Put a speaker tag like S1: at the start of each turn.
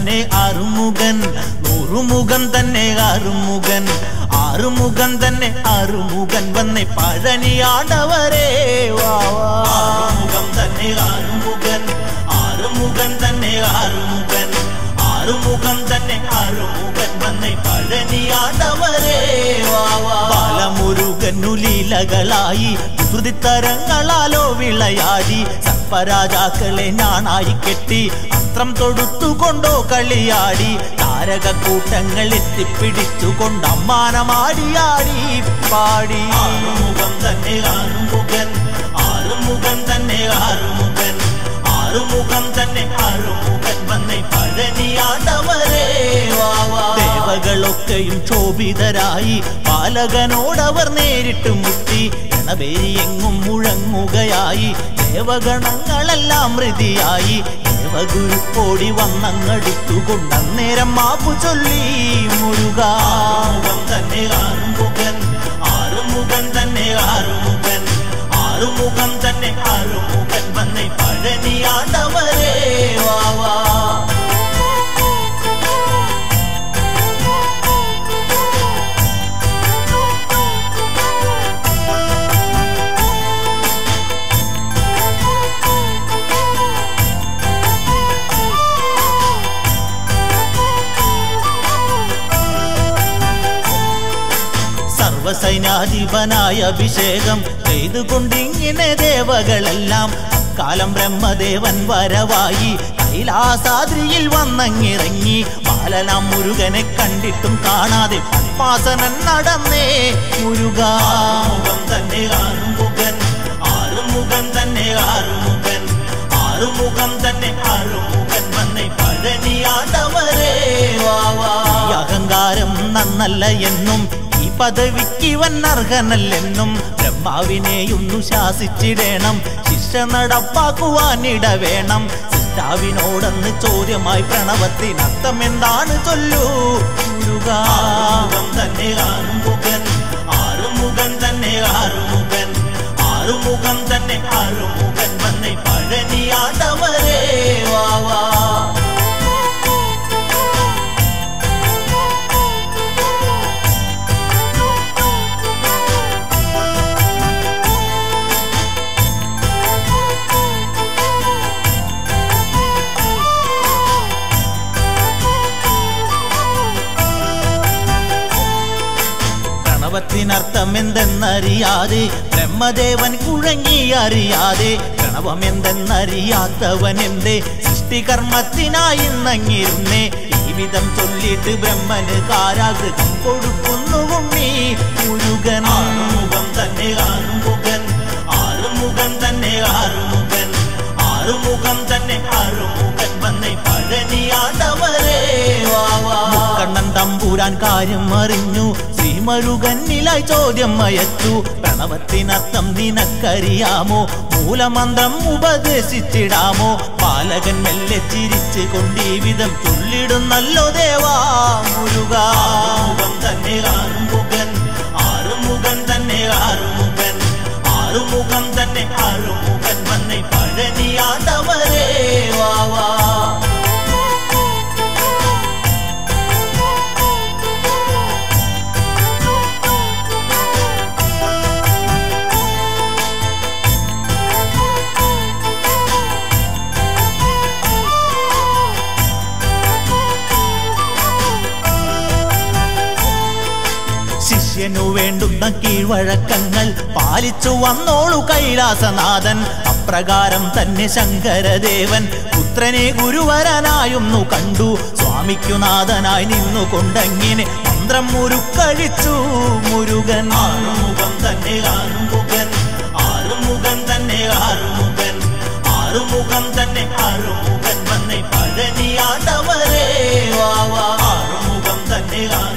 S1: തന്നെ ആറുമുഖൻ നൂറുമുഖം തന്നെ ആറുമുഖൻ ആറുമുഖം തന്നെ ആറുമുഖൻ വന്നേ പഴനിയാടവരേ വാ വാ. ആറുമുഖം തന്നെ ആറുമുഖൻ ആറുമുഖൻ തന്നെ ആറുമുഖൻ ആറുമുഖം തന്നെ ആറുമുഖൻ വന്നേ പഴനിയാടവരേ വാ വാ. ബാലമുരുകനുലീലകളായി ശ്രുതിത്തരങ്ങളാലോ വിളയാടി സർപ്പരാജാക്കളെ ഞാനായി കെട്ടി അസ്ത്രം തൊടുത്തുകൊണ്ടോ കളിയാടി താരകക്കൂട്ടങ്ങൾ എത്തിപ്പിടിച്ചുകൊണ്ട് അമ്മാനമാടിയാടി പാടി ആറുമുഖം തന്നെ ആറുമുഖൻ ആറുമുഖൻ തന്നെ ആറുമുഖൻ ആറുമുഖം തന്നെ ആറുമുഖൻ വന്നേ പഴനിയാണ്ടവരേ വാ വാ. ദേവകളൊക്കെയും ക്ഷോഭിതരായി പാലകനോടവർ നേരിട്ട് മുട്ടി എണവേരി എങ്ങും മുഴങ്ങുകയായി ദേവഗണങ്ങളെല്ലാം മൃതിയായി ദേവഗുരു ഓടി വന്നങ്ങടുത്തുകൊണ്ട് അന്നേരം മാപ്പു ചൊല്ലി മുരുക ആറുമുഖം തന്നെ ആറുമുഖൻ ആറുമുഖൻ തന്നെ ആറുമുഖൻ ആറുമുഖം തന്നെ ആറുമുഖൻ വന്നേ പഴനിയാണ്ടവരേ വാ വാ സർവസൈന്യാധിപനായ അഭിഷേകം ചെയ്തുകൊണ്ടിങ്ങനെ ദേവകളെല്ലാം കാലം ബ്രഹ്മദേവൻ വരവായി കൈലാസാദ്രിയിൽ വന്നങ്ങിറങ്ങി ബാലനാം മുരുകനെ കണ്ടിട്ടും കാണാതെ പത്മാസനൻ നടന്നേ മുരുക മുഖം തന്നെ ആറുമുഖൻ ആറുമുഖം തന്നെ ആറുമുഖൻ ആറുമുഖം തന്നെ ആറുമുഖൻ വന്നേ പഴനിയാണ്ടവരേ വാ വാ ഈ അഹങ്കാരം നന്നല്ല എന്നും ഈ പദവിക്ക് ഇവൻ അർഹനല്ലെന്നും ബ്രഹ്മാവിനെയൊന്നു ശാസിച്ചിടേണം ശിക്ഷ നടപ്പാക്കുവാനിട വേണം സിസ്റ്റാവിനോടെന്ന് ചോദ്യമായി പ്രണവത്തിനർത്ഥം എന്താണ് ചൊല്ലൂ മുരുക തന്നെ ആറുമുഖൻ ആറുമുഖൻ തന്നെ ആറുമുഖൻ ആറുമുഖം തന്നെ ആറുമുഖൻ വന്നേ പഴനിയാണ്ടവരേ വാ വാ പ്രണവത്തിനർത്ഥം എന്തെന്നറിയാതെ ബ്രഹ്മദേവൻ കുഴങ്ങി അറിയാതെ പ്രണവം എന്തെന്നറിയാത്തവൻ എന്തേ സൃഷ്ടികർമ്മത്തിനായി നങ്ങിരുന്നേ ഈ വിധം ചൊല്ലിയിട്ട് ബ്രഹ്മന് കാരാഗൃഹം കൊടുക്കുന്നു ഉണ്ണി മുരുകൻ ആറുമുഖം തന്നെ ആറുമുഖൻ ആറുമുഖം തന്നെ ആറുമുഖൻ ആറുമുഖം തന്നെ ആറുമുഖൻ വന്നേ പഴനിയാണ്ടവരേ വാ വാ കണ്ണൻ തമ്പൂരാൻ കാര്യം അറിഞ്ഞു ശ്രീമരുകന്നിലായി ചോദ്യം അയച്ചു പ്രണവത്തിനർത്ഥം നിനക്കറിയാമോ മൂലമന്ത്രം ഉപദേശിച്ചിടാമോ ബാലകൻ മെല്ലെ ചിരിച്ചു കൊണ്ട് ഈ വിധം ചൊല്ലിടുന്നല്ലോ ദേവാ മുരുക ആറുമുഖം തന്നെ ആറുമുഖൻ ആറുമുഖൻ തന്നെ ആറുമുഖൻ ആറുമുഖം തന്നെ ആറുമുഖൻ വന്നേ പഴനിയാണ്ടവരേ വാ വാ ശിഷ്യനു വേണ്ടുന്ന കീഴ്വഴക്കങ്ങൾ പാലിച്ചു വന്നോളു കൈലാസനാഥൻ അപ്രകാരം തന്നെ ശങ്കരദേവൻ പുത്രനെ ഗുരുവരനായൊന്നു കണ്ടു സ്വാമിക്കു നാഥനായി നിന്നുകൊണ്ടങ്ങിനെ മന്ത്രം മുരുക്കഴിച്ചു മുരുകൻ ആറുമുഖം തന്നെ ആറുമുഖൻ ആറുമുഖം തന്നെ ആറുമുഖൻ ആറുമുഖം തന്നെ ആറുമുഖൻ വന്നേ പഴനിയാണ്ടവരേ വാ വാ ആറുമുഖം തന്നെ